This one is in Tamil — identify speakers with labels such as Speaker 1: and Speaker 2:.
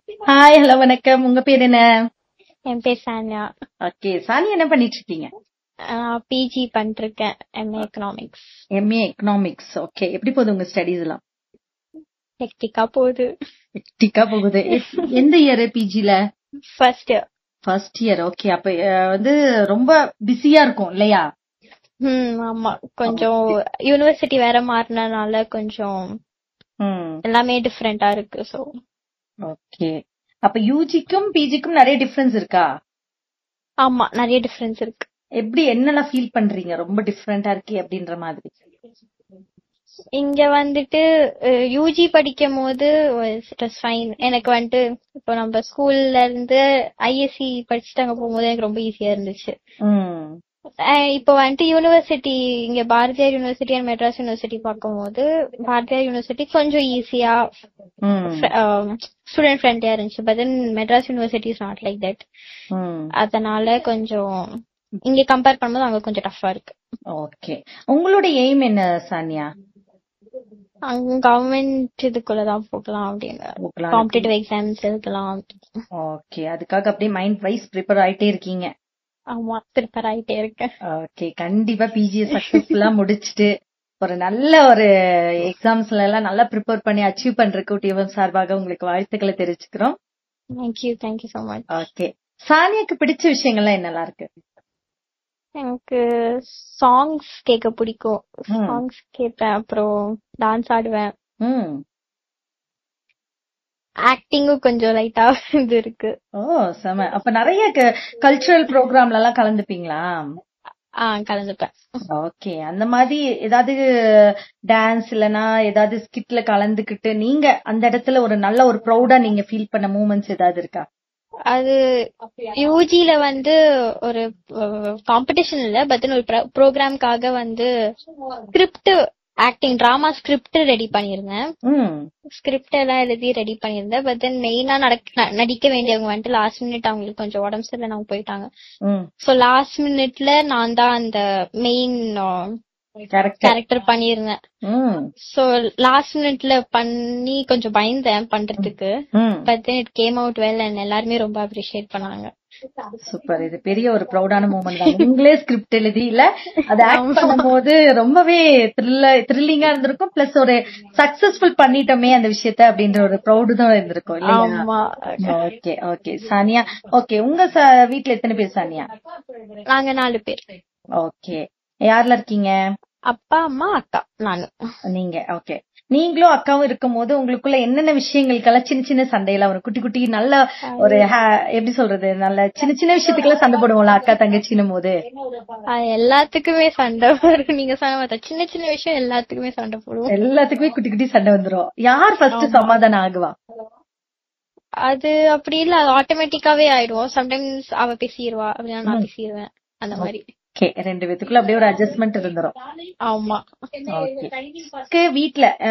Speaker 1: ஹாய் ஹலோ வணக்கம் உங்க பேர் என்ன
Speaker 2: என் பேர் சானியா
Speaker 1: ஓகே சானி என்ன பண்ணிட்டு இருக்கீங்க
Speaker 2: பிஜி பண்ணிருக்கேன் MA economics
Speaker 1: MA economics okay எப்படி போகுது உங்க ஸ்டடீஸ் எல்லாம்
Speaker 2: ஹெக்டிக்கா போகுது
Speaker 1: டிக்கா போகுது எஸ்- எந்த இயர் பிஜில
Speaker 2: ஃபர்ஸ்ட்
Speaker 1: ஃபர்ஸ்ட் இயர் ஓகே அப்ப அஹ், வந்து ரொம்ப பிஸியா இருக்கும் இல்லையா
Speaker 2: ம் ஆமா கொஞ்சம் யூனிவர்சிட்டி வேற மாறினனால கொஞ்சம்
Speaker 1: ம்
Speaker 2: எல்லாமே டிஃப்ரெண்டா இருக்கு சோ
Speaker 1: ஓகே அப்ப யூஜிக்கும் பிஜிக்கும் நிறைய டிஃபரன்ஸ் இருக்கா
Speaker 2: ஆமா நிறைய டிஃபரன்ஸ் இருக்கு
Speaker 1: எப்படி என்னெல்லாம் ஃபீல் பண்றீங்க ரொம்ப டிஃபரெண்டா இருக்கே அப்படின்ற மாதிரி
Speaker 2: இங்க வந்துட்டு யூஜி படிக்கும் போது ஃபைன் எனக்கு வந்துட்டு இப்போ நம்ம ஸ்கூல்ல இருந்து ஐஎஸ்சி படிச்சுட்டு அங்க போகும்போது எனக்கு ரொம்ப ஈஸியா இருந்துச்சு
Speaker 1: ம்
Speaker 2: அஹ் இப்போ வந்துட்டு யூனிவர்சிட்டி இங்க Bharathiar university and Madras university பார்க்கும்போது பாரதியார் யூனிவர்சிட்டி கொஞ்சம் ஈஸியா
Speaker 1: ம்
Speaker 2: ஸ்டூடெண்ட் ஃப்ரெண்ட்லியா இருந்துச்சு but then Madras university is not like that
Speaker 1: hmm
Speaker 2: அதனால கொஞ்சம் இங்க கம்பேர் பண்ணும்போது அங்க கொஞ்சம் டஃபா இருக்கு
Speaker 1: ஓகே உங்களோட எய்ம் என்ன சானியா
Speaker 2: அங்க கவர்மெண்ட் இதுக்குள்ளதான் போகலாம் அப்படின்னு
Speaker 1: போகலாம்
Speaker 2: காம்படிட்டிவ் எக்ஸாம்ஸ் எழுதலாம்
Speaker 1: ஓகே அதுக்காக அப்படியே மைண்ட் வைஸ் ப்ரிப்பேர் ஆயிட்டே இருக்கீங்க
Speaker 2: ஆமா ப்ரிப்பேர் ஆயிட்டே இருக்கேன்
Speaker 1: ஓகே கண்டிப்பா பிஜி சக்சஸ்ஃபுல்லா முடிச்சிட்டு ஒரு நல்ல ஒரு எக்ஸாம்ஸ்ல எல்லாம் நல்லா ப்ரிப்பேர் பண்ணி அச்சீவ் பண்றதுக்கு டிவன் சார்பாக உங்களுக்கு வாழ்த்துக்களை தெரிவிச்சுக்கிறோம்
Speaker 2: thank you thank you so much
Speaker 1: okay சானியாக்கு பிடிச்ச விஷயங்கள்லாம் என்னெல்லாம் இருக்கு
Speaker 2: எனக்கு சாங்ஸ் கேட்க பிடிக்கும்
Speaker 1: ம்.
Speaker 2: சாங்ஸ் கேட்பேன் அப்புறம் டான்ஸ் ஆடுவேன்
Speaker 1: ம்
Speaker 2: ஆக்டிங்கும் கொஞ்சம் லைட்டா இது இருக்கு
Speaker 1: ஓ செம அப்ப நிறைய கல்ச்சுரல் ப்ரோக்ராம்ல எல்லாம் கலந்துப்பீங்களா
Speaker 2: ஆ கலந்துப்பேன்
Speaker 1: ஓகே அந்த மாதிரி ஏதாவது டான்ஸ் இல்லனா ஏதாவது ஸ்கிட்ல கலந்துக்கிட்டு நீங்க அந்த இடத்துல ஒரு நல்ல ஒரு ப்ரௌடா நீங்க ஃபீல் பண்ண மூமெண்ட்ஸ் ஏதாவது இருக்கா
Speaker 2: அது யூஜில வந்து ஒரு காம்படிஷன் இல்ல பட் ஒரு ப்ரோக்ராம்காக வந்து script acting drama script ready பண்ணிருந்தேன்
Speaker 1: ம்
Speaker 2: ஸ்கிரிப்ட் எல்லாம் எழுதி ரெடி பண்ணிருந்தேன் பட் தென் மெயினா நடிக்க வேண்டியவங்க வந்துட்டு லாஸ்ட் மினிட் அவங்களுக்கு கொஞ்சம் உடம்பு சரியில்லை அவங்க போயிட்டாங்க
Speaker 1: ம்
Speaker 2: சோ லாஸ்ட் மினிட்ல நான் தான் அந்த மெயின்
Speaker 1: கரெக்ட்
Speaker 2: கேரக்டர் பண்ணிருந்தேன்
Speaker 1: ம்
Speaker 2: சோ லாஸ்ட் மினிட்ல பண்ணி கொஞ்சம் பயந்தேன் பண்றதுக்கு
Speaker 1: ம்
Speaker 2: but then it came out well and எல்லாருமே ரொம்ப அப்ரிஷியேட் பண்ணாங்க
Speaker 1: சூப்பர் இது பெரிய ஒரு ப்ரௌடான மூமெண்ட் தான் நீங்களே ஸ்கிரிப்ட் எழுதி இல்ல அது ஆக்ட் பண்ணும்போது ரொம்பவே த்ரில்ல த்ரில்லிங்கா இருந்திருக்கும் பிளஸ் ஒரு சக்சஸ்ஃபுல் பண்ணிட்டோமே அந்த விஷயத்த அப்படின்ற ஒரு ப்ரௌடு தான் இருந்திருக்கும் இல்லையா
Speaker 2: ஆமா
Speaker 1: ஓகே ஓகே சானியா ஓகே உங்க ச- வீட்ல எத்தனை பேர் சானியா
Speaker 2: நாங்க நாலு பேர்
Speaker 1: ஓகே யாரெல்லாம் இருக்கீங்க
Speaker 2: அப்பா அம்மா அக்கா நானு
Speaker 1: நீங்க ஓகே நீங்களும் அக்காவும் இருக்கும்போது உங்களுக்குள்ள என்னென்ன விஷயங்களுக்கெல்லாம் சின்ன சின்ன சண்டையெல்லாம் வரும் குட்டி குட்டி நல்ல ஒரு ha- எப்படி சொல்றது நல்ல சின்ன சின்ன விஷயத்துக்கெல்லாம் சண்டை போடுவோம்ல அக்கா தங்கச்சின்னும் போது
Speaker 2: அது எல்லாத்துக்குமே சண்டை வரும் நீங்க சொன்ன மாதிரி சின்ன சின்ன விஷயம் எல்லாத்துக்குமே சண்டை போடுவோம்
Speaker 1: எல்லாத்துக்குமே குட்டி குட்டி சண்டை வந்துரும் யார் ஃபர்ஸ்ட் சமாதானம் ஆகுவா
Speaker 2: அது அப்படி இல்ல அது ஆட்டோமேட்டிக்காவே ஆயிடும் சம்டைம்ஸ் அவ பேசிடுவா அப்படின்னா நான் பேசிடுவேன் அந்த மாதிரி
Speaker 1: ஓகே ரெண்டு பேத்துக்குள்ள அப்படியே ஒரு அட்ஜஸ்ட்மெண்ட் இருந்துரும்
Speaker 2: ஆமா
Speaker 1: ஓகே வீட்ல